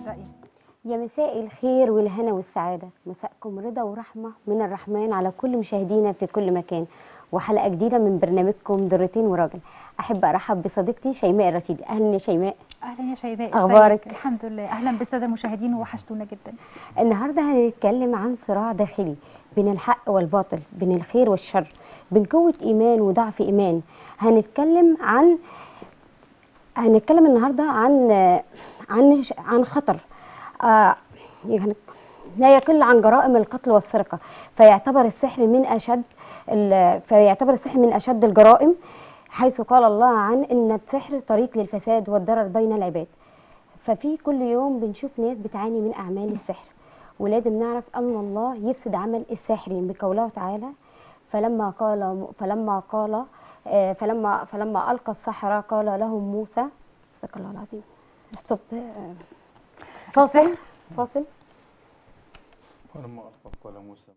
رأيي يا مساء الخير والهنا والسعادة مساءكم رضا ورحمة من الرحمن على كل مشاهدينا في كل مكان وحلقة جديدة من برنامجكم درتين وراجل أحب أرحب بصديقتي شيماء الرشيدي أهلا يا شيماء اهلا يا شيماء أخبارك؟ ازيك؟ الحمد لله اهلا بالساده المشاهدين وحشتونا جدا النهاردة هنتكلم عن صراع داخلي بين الحق والباطل بين الخير والشر بين قوة إيمان وضعف إيمان هنتكلم عن هنتكلم النهاردة عن عن عن خطر آه يعني لا يقل عن جرائم القتل والسرقة فيعتبر السحر من أشد ال- فيعتبر السحر من أشد الجرائم حيث قال الله عن أن السحر طريق للفساد والضرر بين العباد ففي كل يوم بنشوف ناس بتعاني من أعمال السحر ولازم نعرف أن الله يفسد عمل الساحرين بقوله تعالى فلما قال فلما قال آه، فلما فلما ألقى السحرة قال لهم موسى صدق الله العظيم ستوب آه، فاصل فاصل فلما ألقى قال موسى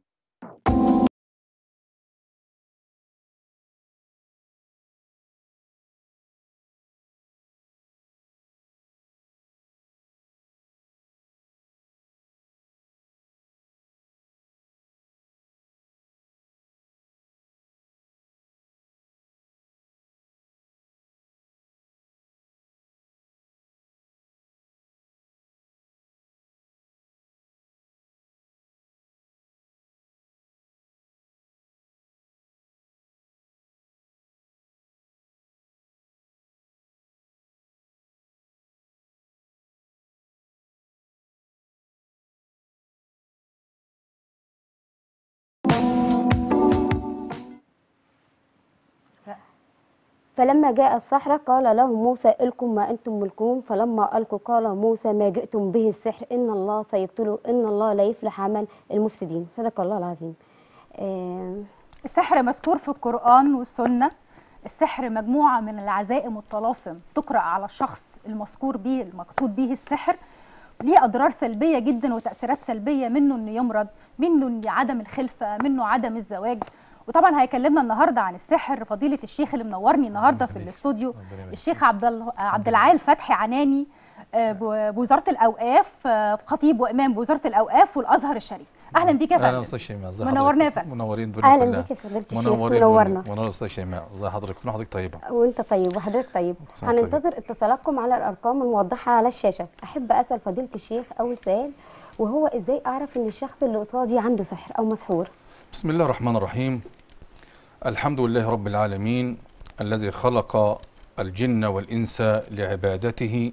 فلما جاء السحرة قال لهم موسى القوا ما أنتم ملكون فلما ألقوا قال موسى ما جئتم به السحر إن الله سيبطله إن الله لا يفلح عمل المفسدين صدق الله العظيم آه، السحر مذكور في القرآن والسنة السحر مجموعة من العزائم والطلاسم تقرأ على الشخص المذكور به المقصود به السحر ليه أضرار سلبية جدا وتأثيرات سلبية منه إنه يمرض منه إن عدم الخلفة منه عدم الزواج وطبعا هيكلمنا النهارده عن السحر فضيلة الشيخ اللي منورني النهارده في الاستوديو ربنا يبارك الشيخ عبد ال- عبد العال فتحي عناني آه، ب- بوزارة الأوقاف آه، خطيب وإمام بوزارة الأوقاف والأزهر الشريف أهلا بيك يا اهلا فندم استاذ شيماء ازي منورنا يا حضرتك؟ فندم. منورين الدنيا أهلا كلها بيك يا فضيلة الشيخ منورين منورنا منورنا استاذ شيماء ازي حضرتك طول حضرتك طيبه وانت طيب وحضرتك طيب سنة طيبة. هننتظر اتصالاتكم على الارقام الموضحه على الشاشه احب اسال فضيله الشيخ اول سؤال وهو ازاي اعرف ان الشخص اللي قصادي عنده سحر او مسحور بسم الله الرحمن الرحيم الحمد لله رب العالمين الذي خلق الجن والانس لعبادته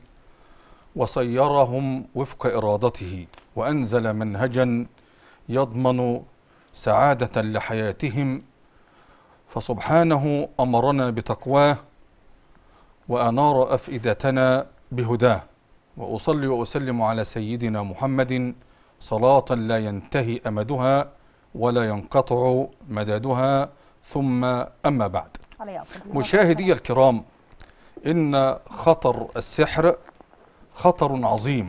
وصيرهم وفق ارادته وانزل منهجا يضمن سعاده لحياتهم فسبحانه امرنا بتقواه وانار افئدتنا بهداه واصلي واسلم على سيدنا محمد صلاه لا ينتهي امدها ولا ينقطع مددها ثم اما بعد علي أفضل الصلاة مشاهدي الكرام ان خطر السحر خطر عظيم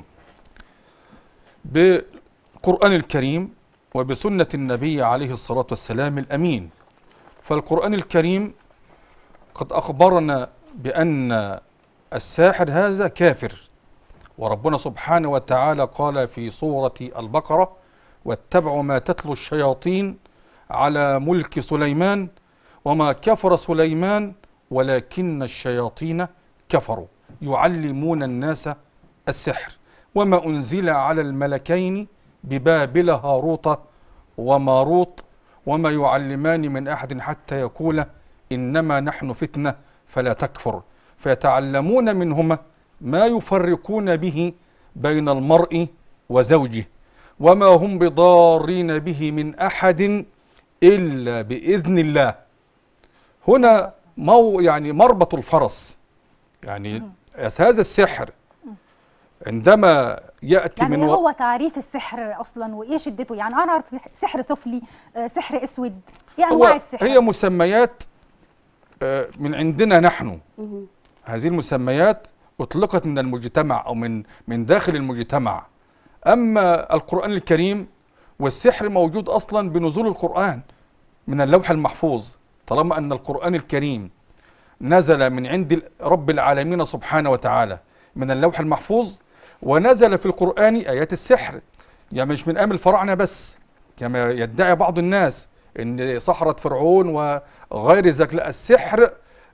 بالقران الكريم وبسنه النبي عليه الصلاه والسلام الامين فالقران الكريم قد اخبرنا بان الساحر هذا كافر وربنا سبحانه وتعالى قال في سوره البقره واتبعوا ما تتلو الشياطين على ملك سليمان وما كفر سليمان ولكن الشياطين كفروا يعلمون الناس السحر وما انزل على الملكين ببابل هاروت وماروت وما يعلمان من احد حتى يقول انما نحن فتنه فلا تكفر فيتعلمون منهما ما يفرقون به بين المرء وزوجه وما هم بضارين به من احد الا باذن الله هنا مو يعني مربط الفرس يعني هذا السحر عندما ياتي يعني من ايه و... هو تعريف السحر اصلا وايه شدته يعني انا اعرف سحر سفلي آه، سحر اسود ايه انواع هو السحر هي مسميات آه، من عندنا نحن مهم. هذه المسميات اطلقت من المجتمع او من من داخل المجتمع اما القران الكريم والسحر موجود اصلا بنزول القران من اللوح المحفوظ طالما ان القران الكريم نزل من عند رب العالمين سبحانه وتعالى من اللوح المحفوظ ونزل في القرآن آيات السحر يعني مش من أيام الفراعنة بس كما يدعي بعض الناس ان سحرة فرعون وغير ذلك لا السحر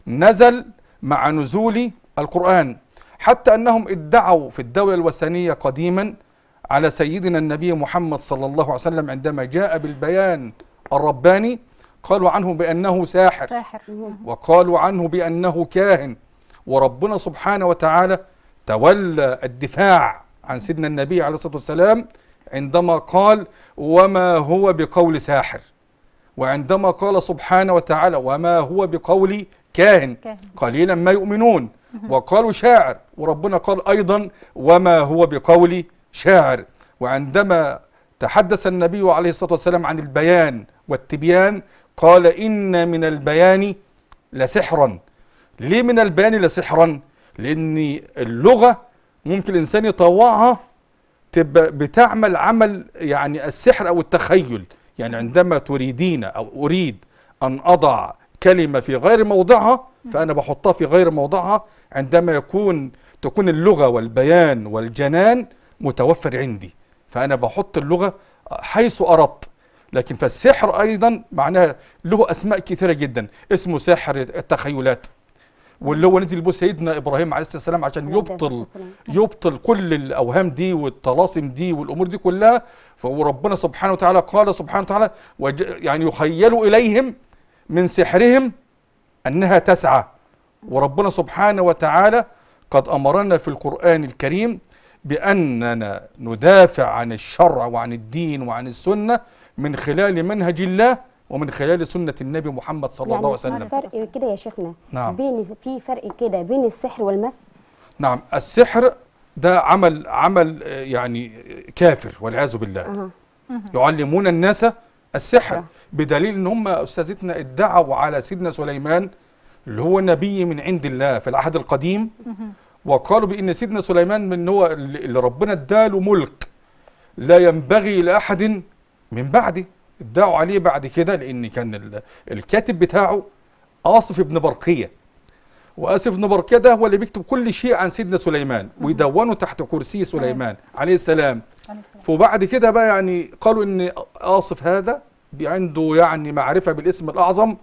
نزل مع نزول القرآن حتى أنهم ادعوا في الدولة الوثنية قديما على سيدنا النبي محمد صلى الله عليه وسلم عندما جاء بالبيان الرباني قالوا عنه بأنه ساحر ساحر وقالوا عنه بأنه كاهن وربنا سبحانه وتعالى تولى الدفاع عن سيدنا النبي عليه الصلاة والسلام عندما قال وما هو بقول ساحر وعندما قال سبحانه وتعالى وما هو بقول كاهن كاهن. قليلا ما يؤمنون وقالوا شاعر وربنا قال أيضا وما هو بقول شاعر وعندما تحدث النبي عليه الصلاة والسلام عن البيان والتبيان قال إن من البيان لسحرا ليه من البيان لسحرا لأن اللغة ممكن الإنسان يطوعها تبقى بتعمل عمل يعني السحر أو التخيل يعني عندما تريدين أو أريد أن أضع كلمة في غير موضعها فأنا بحطها في غير موضعها عندما يكون تكون اللغة والبيان والجنان متوفر عندي فأنا بحط اللغة حيث أردت لكن فالسحر أيضا معناها له أسماء كثيرة جدا اسمه سحر التخيلات واللي هو نزل به سيدنا إبراهيم عليه السلام عشان يبطل يبطل كل الاوهام دي والطلاسم دي والامور دي كلها فربنا سبحانه وتعالى قال سبحانه وتعالى وج يعني يخيل اليهم من سحرهم انها تسعى وربنا سبحانه وتعالى قد امرنا في القران الكريم باننا ندافع عن الشرع وعن الدين وعن السنه من خلال منهج الله ومن خلال سنه النبي محمد صلى الله عليه وسلم فرق كده يا شيخنا نعم. بين في فرق كده بين السحر والمس نعم السحر ده عمل عمل آه، يعني كافر والعياذ بالله اها يعلمون الناس السحر نعم. بدليل ان هم استاذتنا ادعوا على سيدنا سليمان اللي هو نبي من عند الله في العهد القديم وقالوا بان سيدنا سليمان من هو اللي اللي ربنا اداله ملك لا ينبغي لاحد من بعده ادعوا عليه بعد كده لان كان ال- الكاتب بتاعه آصف بن برقيه وآسف بن برقيه ده هو اللي بيكتب كل شيء عن سيدنا سليمان ويدونه تحت كرسي سليمان عليه السلام عليه السلام. وبعد كده بقى يعني قالوا ان آصف هذا بي- عنده يعني معرفة بالاسم الأعظم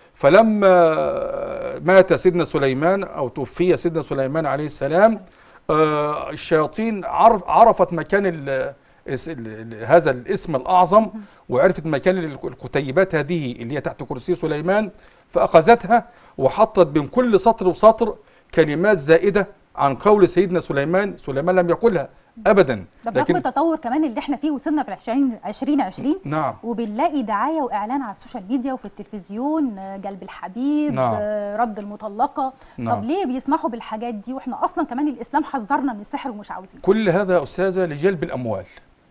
فلما مات سيدنا سليمان أو توفي سيدنا سليمان عليه السلام آه، الشياطين عرف عرفت مكان ال اس- ال- ال- هذا الاسم الأعظم وعرفت مكان ال- الكتيبات هذه اللي هي تحت كرسي سليمان فأخذتها وحطت بين كل سطر وسطر كلمات زائدة عن قول سيدنا سليمان سليمان لم يقولها أبدا ده برغم التطور كمان اللي احنا فيه وصلنا في 20 2020 نعم وبنلاقي دعايه واعلان على السوشيال ميديا وفي التلفزيون آه، جلب الحبيب نعم. آه، رد المطلقه نعم. طب ليه بيسمحوا بالحاجات دي واحنا اصلا كمان الاسلام حذرنا من السحر ومش عاوزين كل هذا يا أستاذة لجلب الأموال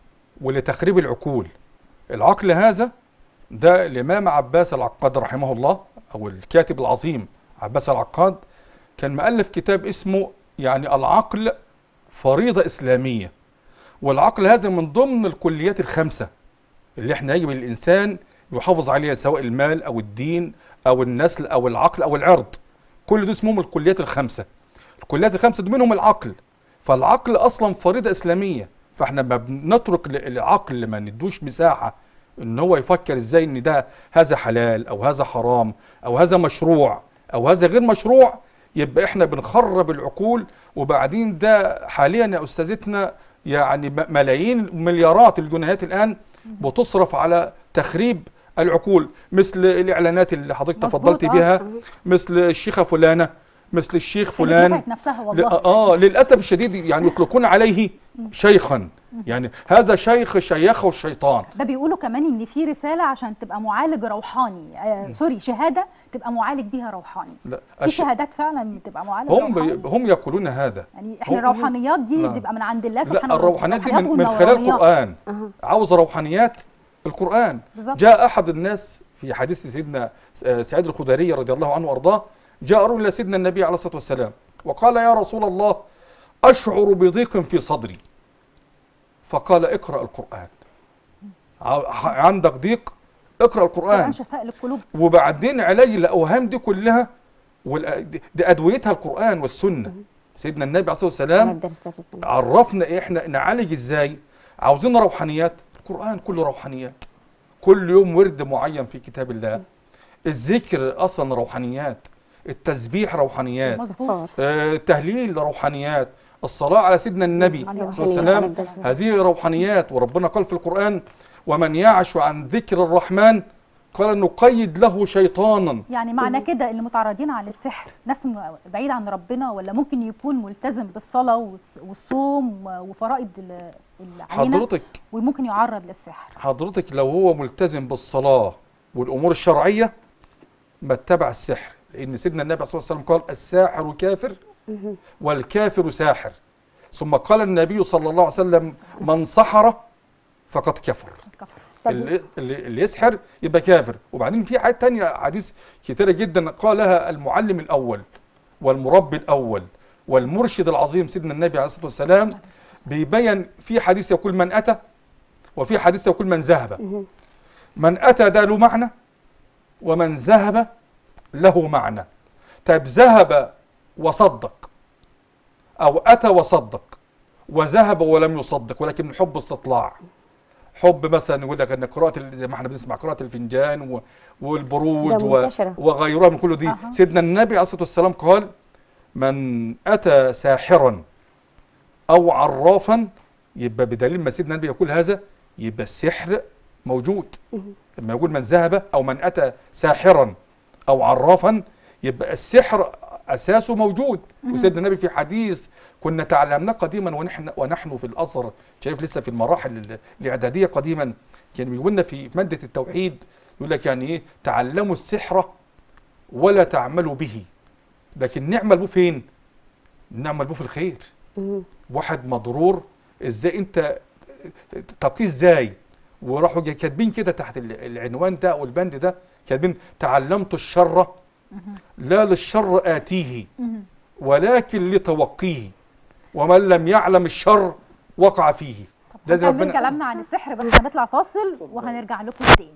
ولتخريب العقول العقل هذا ده الإمام عباس العقاد رحمه الله أو الكاتب العظيم عباس العقاد كان مؤلف كتاب اسمه يعني العقل فريضة إسلامية والعقل هذا من ضمن الكليات الخمسة اللي احنا يجب الإنسان يحافظ عليها سواء المال أو الدين أو النسل أو العقل أو العرض كل دول اسمهم الكليات الخمسة الكليات الخمسة دول منهم العقل فالعقل اصلا فريضه اسلاميه فاحنا ما بنترك ل- العقل ما ندوش مساحه ان هو يفكر ازاي ان ده هذا حلال او هذا حرام او هذا مشروع او هذا غير مشروع يبقى احنا بنخرب العقول وبعدين ده حاليا يا استاذتنا يعني م- ملايين مليارات الجنيهات الان بتصرف على تخريب العقول مثل الاعلانات اللي حضرتك مظبوط، تفضلت آه. بها مثل الشيخه فلانه مثل الشيخ اللي فلان دفعت نفسها ل- والله اه للاسف الشديد يعني يطلقون عليه شيخا يعني هذا شيخ شيخه الشيطان ده بيقولوا كمان ان في رساله عشان تبقى معالج روحاني آه سوري شهاده تبقى معالج بيها روحاني لا في الش... شهادات فعلا بتبقى معالج هم روحاني بي... هم يقولون هذا يعني احنا هم- الروحانيات دي لا. بتبقى من عند الله لا سبحانه الروحانيات دي وتعالى من, من خلال والنورانيات. القران اها عاوز روحانيات القران بالظبط. جاء احد الناس في حديث سيدنا آه، سعيد الخدري رضي الله عنه وارضاه جاء رجل الى سيدنا النبي عليه الصلاه والسلام وقال يا رسول الله اشعر بضيق في صدري فقال اقرا القران ع- عندك ضيق اقرا القران القرآن شفاء للقلوب وبعدين علاج الاوهام دي كلها والأ- دي دي ادويتها القران والسنه سيدنا النبي عليه الصلاه على والسلام الدرس ده في السنة. عرفنا إيه احنا نعالج ازاي عاوزين روحانيات القرآن كله روحانيات كل يوم ورد معين في كتاب الله الذكر اصلا روحانيات التسبيح روحانيات مظبوط آه، التهليل روحانيات الصلاة على سيدنا النبي عليه صلى الله عليه عليه وسلم الصلاة هذه روحانيات وربنا قال في القرآن ومن يعش عن ذكر الرحمن قال نقيد له شيطانا يعني معنى كده اللي متعرضين على السحر ناس م- بعيد عن ربنا ولا ممكن يكون ملتزم بالصلاة والص- والصوم وفرائض ال- اللي علينا حضرتك وممكن يعرض للسحر حضرتك لو هو ملتزم بالصلاة والأمور الشرعية ما اتبع السحر لأن سيدنا النبي صلى الله عليه وسلم قال الساحر كافر مهم. والكافر ساحر ثم قال النبي صلى الله عليه وسلم من سحر فقد كفر طب اللي, اللي اللي يسحر يبقى كافر وبعدين في حاجات تانية حديث كتيرة جدا قالها المعلم الأول والمربي الأول والمرشد العظيم سيدنا النبي عليه الصلاة والسلام بيبين في حديث يقول من أتى وفي حديث يقول من ذهب مهم. من أتى ده له معنى ومن ذهب له معنى طيب ذهب وصدق أو أتى وصدق وذهب ولم يصدق ولكن من حب استطلاع حب مثلا يقول لك ان قراءه ال- زي ما احنا بنسمع قراءه الفنجان و- والبروج ده و- منتشرة. وغيرها من كل دي أها. سيدنا النبي عليه الصلاه والسلام قال من اتى ساحرا او عرافا يبقى بدليل ما سيدنا النبي يقول هذا يبقى السحر موجود مهم. لما يقول من ذهب او من اتى ساحرا او عرافا يبقى السحر اساسه موجود وسيدنا النبي في حديث كنا تعلمناه قديما ونحن ونحن في الازهر شايف لسه في المراحل ال- الاعداديه قديما كان بيقول لنا في ماده التوحيد يقول لك يعني ايه تعلموا السحر ولا تعملوا به لكن نعمل به فين؟ نعمل به في الخير مهم. واحد مضرور ازاي انت تقيه ازاي وراحوا جاي كاتبين كده تحت ال- العنوان ده او البند ده كاتبين تعلمت الشر لا للشر اتيه مهم. ولكن لتوقيه ومن لم يعلم الشر وقع فيه ده زي هنكمل ربنا كلامنا عن السحر بس هنطلع فاصل وهنرجع لكم تاني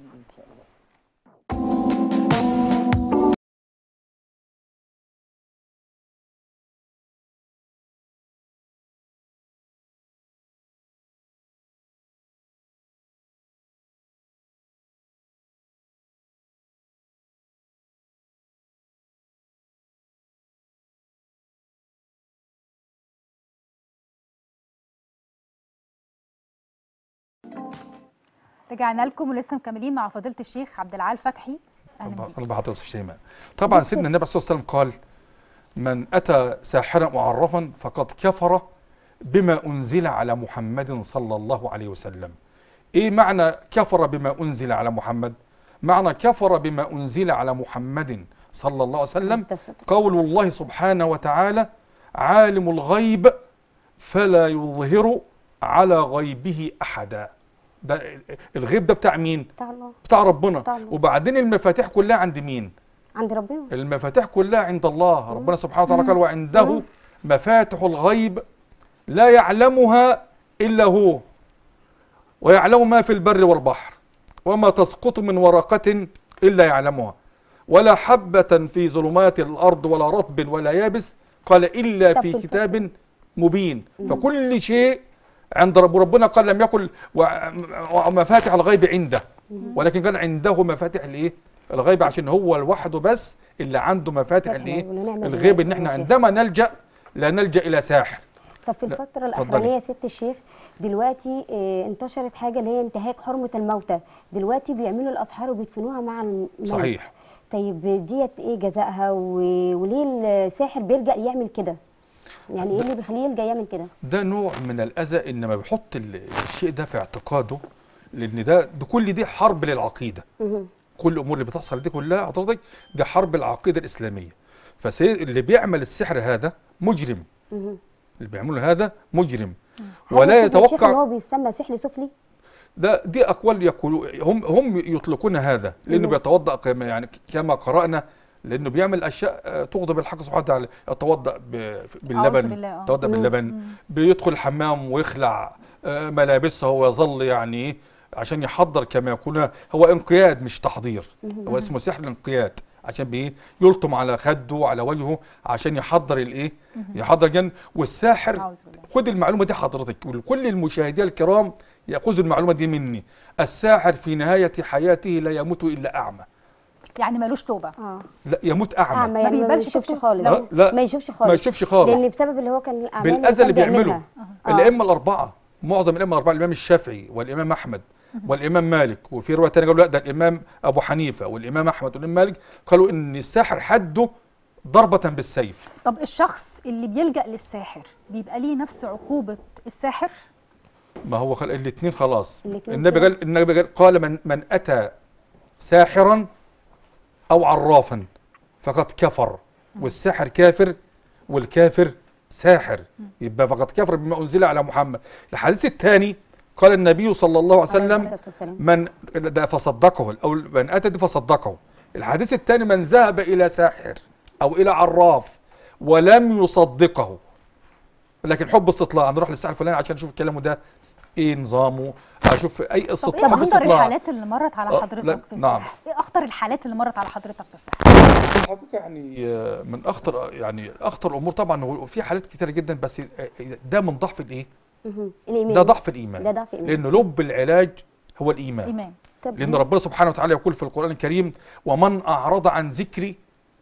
رجعنا لكم ولسه مكملين مع فضيلة الشيخ عبد العال فتحي اهلا بيك الله حضرتك شيماء طبعا سيدنا النبي صلى الله عليه وسلم قال من اتى ساحرا معرفا فقد كفر بما انزل على محمد صلى الله عليه وسلم ايه معنى كفر بما انزل على محمد معنى كفر بما انزل على محمد صلى الله عليه وسلم ده الصدق. قول الله سبحانه وتعالى عالم الغيب فلا يظهر على غيبه احدا ده الغيب ده بتاع مين بتاع الله بتاع ربنا بتاع الله. وبعدين المفاتيح كلها عند مين عند ربنا المفاتيح كلها عند الله ربنا سبحانه وتعالى قال وعنده مفاتح الغيب لا يعلمها إلا هو ويعلم ما في البر والبحر وما تسقط من ورقة إلا يعلمها ولا حبة في ظلمات الأرض ولا رطب ولا يابس قال إلا طب في في كتاب مبين فكل شيء عند رب ربنا قال لم يقل و- ومفاتح الغيب عنده ولكن قال عنده مفاتح الايه الغيب عشان هو لوحده بس اللي عنده مفاتح فتح الايه ونعمة الغيب بالله ان احنا يا شيخ. عندما نلجا لا نلجا الى ساحر طب في لا، الفترة اتفضلي. الأخرانية يا ست الشيخ دلوقتي آه، انتشرت حاجة اللي هي انتهاك حرمة الموتى دلوقتي بيعملوا الأسحار وبيدفنوها مع الميت صحيح طيب ديت ايه جزائها و... وليه الساحر بيلجأ يعمل كده يعني ايه اللي بيخليه يلجأ يعمل كده ده نوع من الاذى انما بيحط ال- الشيء ده في اعتقاده لان ده ده كل دي حرب للعقيده مهم. كل الامور اللي بتحصل دي كلها حضرتك دي حرب العقيده الاسلاميه فاللي بيعمل السحر هذا مجرم مهم. اللي بيعمله هذا مجرم هل ولا يا ست الشيخ يتوقع ان هو بيسمى سحر سفلي ده دي اقوال يقولوا هم هم يطلقون هذا لانه مم. بيتوضا كما يعني كما قرانا لانه بيعمل اشياء آه، تغضب الحق سبحانه وتعالى يتوضا ب- باللبن بالله، آه. يتوضا مم. باللبن مم. بيدخل الحمام ويخلع آه، ملابسه ويظل يعني إيه عشان يحضر كما يكون هو انقياد مش تحضير هو اسمه سحر الانقياد عشان بايه يلطم على خده على وجهه عشان يحضر الايه يحضر جن والساحر أعوذ بالله. خد المعلومه دي حضرتك وكل المشاهدين الكرام ياخذوا المعلومه دي مني الساحر في نهايه حياته لا يموت الا اعمى يعني ملوش توبه اه لا يموت اعمى اعمى يعني ما بيقبلش بيشوفش توبته. خالص لا، لا. ما يشوفش خالص ما يشوفش خالص لان بسبب اللي هو كان الاعمال بالاذى اللي كان بيعمله آه. الائمه الاربعه معظم الائمه الاربعه الامام الشافعي والامام احمد والامام مالك وفي روايه ثانيه قالوا لا ده الامام ابو حنيفه والامام احمد والامام مالك قالوا ان الساحر حده ضربه بالسيف طب الشخص اللي بيلجأ للساحر بيبقى ليه نفس عقوبة الساحر ما هو خل... الاثنين خلاص الاتنين النبي كده. قال النبي قال, قال من من اتى ساحرا او عرافا فقد كفر والساحر كافر والكافر ساحر يبقى فقد كفر بما انزل على محمد الحديث الثاني قال النبي صلى الله عليه عليه وسلم الصلاة والسلام. من ده فصدقه او من اتى دي فصدقه الحديث الثاني من ذهب الى ساحر او الى عراف ولم يصدقه لكن حب استطلاع نروح للساحر الفلاني عشان نشوف كلامه ده ايه نظامه اشوف اي طب استطلاع ايه حب اخطر استطلاع الحالات اللي مرت على آه، حضرتك لا، في نعم. السحر؟ ايه اخطر الحالات اللي مرت على حضرتك في السحر؟ حضرتك يعني آه، من اخطر يعني اخطر الامور طبعا هو في حالات كتيره جدا بس آه، ده من ضعف الايه؟ مهم. الايمان ده ضعف الايمان ده ضعف ايمان لان لب العلاج هو الايمان ايمان طب لان ربنا سبحانه وتعالى يقول في القران الكريم ومن اعرض عن ذكري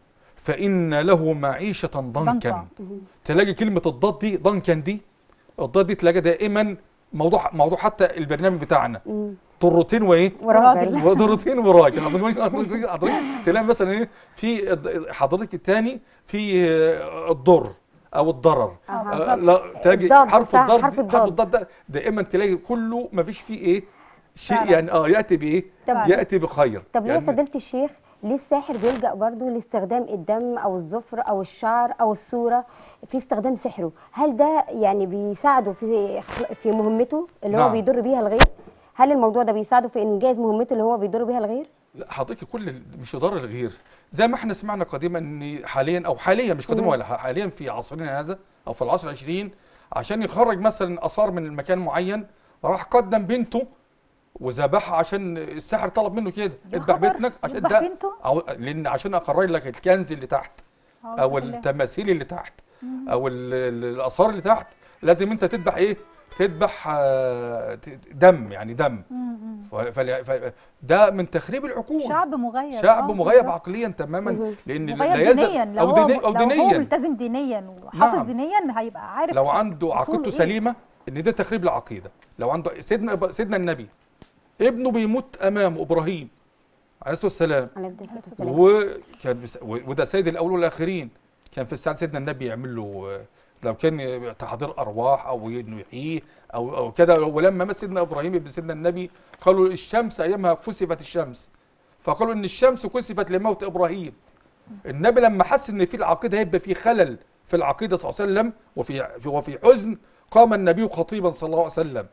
فان له معيشه ضنكا ضنكا. مهم. تلاقي كلمه الضاد دي ضنكا دي الضاد دي تلاقي دائما موضوع موضوع حتى البرنامج بتاعنا مم. طرتين وايه وراجل وضرتين وراجل حضرتك حضرتك- حضرتك تلاقي مثلا ايه في الض- حضرتك الثاني في آه، الضر او الضرر آه. آه، لا تلاقي الضاد، حرف صح، الضاد حرف حرف الضاد. الضاد ده دائما تلاقي كله ما فيش فيه ايه شيء فعلا. يعني اه ياتي بايه طب ياتي بخير طب ليه يعني فضيلة الشيخ ليه الساحر بيلجأ برضه لاستخدام الدم او الظفر او الشعر او الصورة في استخدام سحره هل ده يعني بيساعده في في مهمته اللي هو نعم. بيضر بيها الغير هل الموضوع ده بيساعده في انجاز مهمته اللي هو بيضر بيها الغير لا حضرتك كل ال- مش يضر الغير زي ما احنا سمعنا قديما ان حاليا او حاليا مش قديما مم. ولا ح- حاليا في عصرنا هذا او في العصر العشرين عشان يخرج مثلا اثار من مكان معين راح قدم بنته وذبحها عشان الساحر طلب منه كده يا اذبح خبر، بنتك عشان يذبح ده بنته؟ أو لان عشان اخرج لك الكنز اللي تحت أعوذ او بالله. التماثيل اللي تحت او ال- ال- الاثار اللي تحت لازم انت تذبح ايه تذبح آه، ت- دم يعني دم مم، مم. ف- فل- ف- ده من تخريب العقول شعب مغيب شعب آه، مغيب بالظبط. عقليا تماما مهم. لان لا مغيب يزال دينيا لو او هو دينيا او لو هو دينيا ملتزم دينيا وحافظ نعم. دينيا هيبقى عارف لو عنده أصوله عقيدته إيه. سليمه ان ده تخريب العقيده لو عنده سيدنا إب- سيدنا النبي ابنه بيموت امامه ابراهيم عليه الصلاه والسلام على الصلاة والسلام وكان في س- و- وده سيد الاولين والاخرين كان في الساعه سيدنا النبي يعمل له آه، لو كان تحضير ارواح او انه يحييه او او كده ولما مات سيدنا ابراهيم ابن سيدنا النبي قالوا الشمس ايامها كسفت الشمس فقالوا ان الشمس كسفت لموت ابراهيم النبي لما حس ان في العقيده هيبقى في خلل في العقيده صلى الله عليه وسلم وفي في- وفي حزن قام النبي خطيبا صلى الله عليه وسلم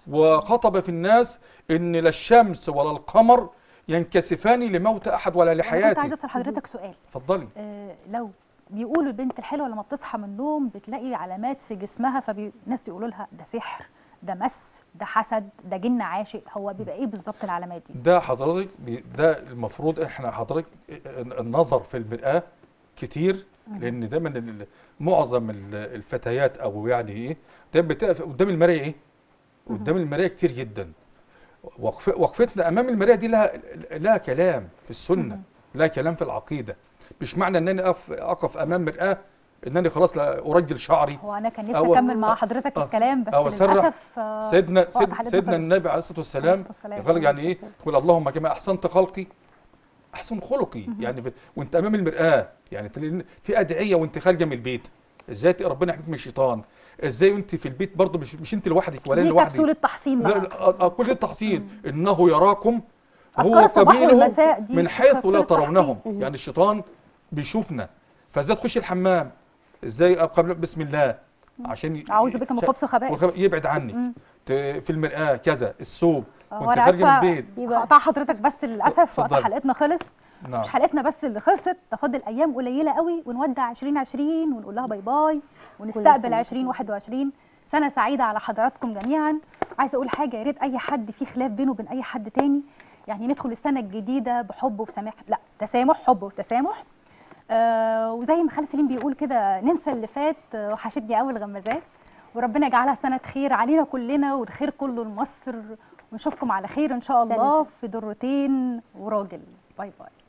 وخطب في الناس ان لا الشمس ولا القمر ينكسفان لموت احد ولا أنا كنت لحياته عايزه اسال حضرتك سؤال اتفضلي آه لو بيقولوا البنت الحلوه لما بتصحى من النوم بتلاقي علامات في جسمها فالناس يقولوا لها ده سحر ده مس ده حسد ده جن عاشق هو بيبقى ايه بالظبط العلامات دي ده حضرتك بي- ده المفروض احنا حضرتك النظر في المرآة كتير لان دايما ال- معظم ال- الفتيات او يعني ايه دايما بتقف قدام المرايه ايه قدام المرايه كتير جدا وقف وقفتنا امام المرايه دي لها لها كلام في السنه لها كلام في العقيده مش معنى ان انا اقف اقف امام مرآة انني خلاص لا ارجل شعري هو انا كان نفسي أو- اكمل مع حضرتك آه. الكلام بس أو أسرح. للاسف آه، سيدنا وقت سيد حضرتك سيدنا خلص. النبي عليه الصلاه والسلام عليه الصلاة والسلام. يقول يعني ايه يقول اللهم كما احسنت خلقي احسن خلقي يعني في وانت امام المراه يعني تلاقي في ادعيه وانت خارجه من البيت ازاي ت- ربنا يحميك من الشيطان ازاي وانت في البيت برضه مش مش انت لوحدك ولا أنا دي لوحدي كبسولة تحصين لا، بقى لا، آه، آه، كل ده تحصين انه يراكم هو أذكار الصباح قبيله والمساء دي من حيث لا كبسولة ترونهم تحصين. يعني الشيطان بيشوفنا فازاي تخش الحمام ازاي قبل بسم الله عشان ي- اعوذ بك من عشان- خبث وخبائث والخب- يبعد عنك مم. ت- في المرآة كذا الثوب آه، وانت وأنا خارجه من آسفة، البيت يبقى- هقطع حضرتك بس للاسف وقت اتفضلي. حلقتنا خلص نعم مش حلقتنا بس اللي خلصت تاخد الايام قليله قوي ونودع 2020 ونقول لها باي باي ونستقبل سنة 2021 سنه سعيده على حضراتكم جميعا عايزه اقول حاجه يا ريت اي حد فيه خلاف بينه وبين اي حد تاني يعني ندخل السنه الجديده بحب وبسماح لا تسامح حب وتسامح آه وزي ما خالد سليم بيقول كده ننسى اللي فات آه، وحشتني قوي الغمازات وربنا يجعلها سنه خير علينا كلنا والخير كله لمصر ونشوفكم على خير ان شاء الله سنة. في درتين وراجل باي باي